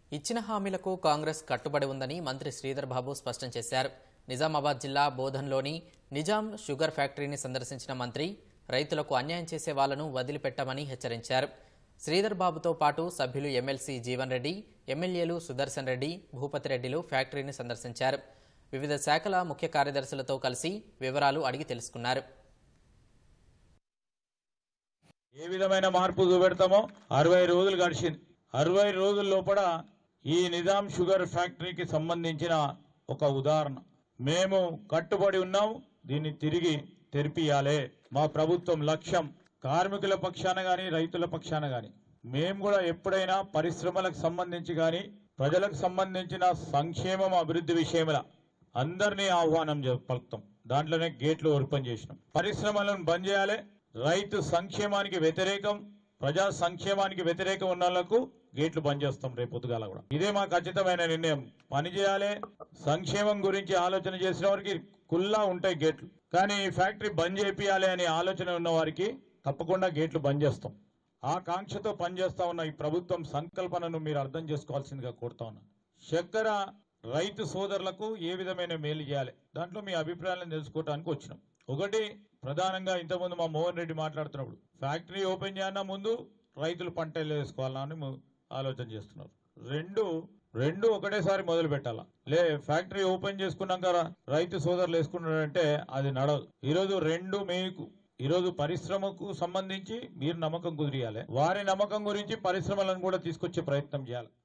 ఇచ్చిన హామీలకు కాంగ్రెస్ కట్టుబడి ఉందని మంత్రి శ్రీధర్ బాబు స్పష్టం చేశారు నిజామాబాద్ జిల్లా బోధన్లోని నిజాం షుగర్ ఫ్యాక్టరీని సందర్శించిన మంత్రి రైతులకు అన్యాయం చేసే వాళ్లను వదిలిపెట్టమని హెచ్చరించారు శ్రీధర్ బాబుతో పాటు సభ్యులు ఎమ్మెల్సీ జీవన్ రెడ్డి ఎమ్మెల్యేలు సుదర్శన్ రెడ్డి భూపతి రెడ్డిలు ఫ్యాక్టరీని సందర్శించారు వివిధ శాఖల ముఖ్య కార్యదర్శులతో కలిసి వివరాలు అడిగి తెలుసుకున్నారు ఏ విధమైన మార్పు చూపెడతామో అరవై రోజులు గడిచింది అరవై రోజుల లోపల ఈ నిజాం షుగర్ ఫ్యాక్టరీకి సంబంధించిన ఒక ఉదాహరణ మేము కట్టుబడి ఉన్నాం దీన్ని తిరిగి తెరిపియాలే మా ప్రభుత్వం లక్ష్యం కార్మికుల పక్షాన గాని రైతుల పక్షాన గాని మేము కూడా ఎప్పుడైనా పరిశ్రమలకు సంబంధించి గాని ప్రజలకు సంబంధించిన సంక్షేమం అభివృద్ధి విషయముల అందరినీ ఆహ్వానం చే- పలుకుతాం దాంట్లోనే గేట్లు ఓపెన్ చేసినాం పరిశ్రమలను బంద్ చేయాలి రైతు సంక్షేమానికి వ్యతిరేకం ప్రజా సంక్షేమానికి వ్యతిరేకం ఉన్న వాళ్ళకు గేట్లు బంద్ చేస్తాం రేపు పొద్దుగాల కూడా ఇదే మా ఖచ్చితమైన నిర్ణయం పని చేయాలి సంక్షేమం గురించి ఆలోచన చేసిన వారికి కుల్లా ఉంటాయి గేట్లు కానీ ఈ ఫ్యాక్టరీ బంద్ చేపియాలి అనే ఆలోచన ఉన్న వారికి తప్పకుండా గేట్లు బంద్ చేస్తాం ఆ కాంక్షతో పనిచేస్తా ఉన్న ఈ ప్రభుత్వం సంకల్పనను మీరు అర్థం చేసుకోవాల్సిందిగా కోరుతా ఉన్నాను చక్కెర రైతు సోదరులకు ఏ విధమైన మేలు చేయాలి దాంట్లో మీ అభిప్రాయాలను తెలుసుకోవడానికి వచ్చినాం ఒకటి ప్రధానంగా ఇంతకుముందు మా మోహన్ రెడ్డి మాట్లాడుతున్నప్పుడు ఫ్యాక్టరీ ఓపెన్ చేయన్నా ముందు రైతులు పంటలు వేసుకోవాలా అని ము- ఆలోచన చేస్తున్నారు రెండు రెండు ఒకటేసారి మొదలు పెట్టాలా లే ఫ్యాక్టరీ ఓపెన్ చేసుకున్నాక ర- రైతు సోదరులు వేసుకున్నారంటే అది నడవదు ఈరోజు రెండు మీకు ఈరోజు పరిశ్రమకు సంబంధించి మీరు నమ్మకం కుదిరియాలి వారి నమ్మకం గురించి పరిశ్రమలను కూడా తీసుకొచ్చే ప్రయత్నం చేయాలి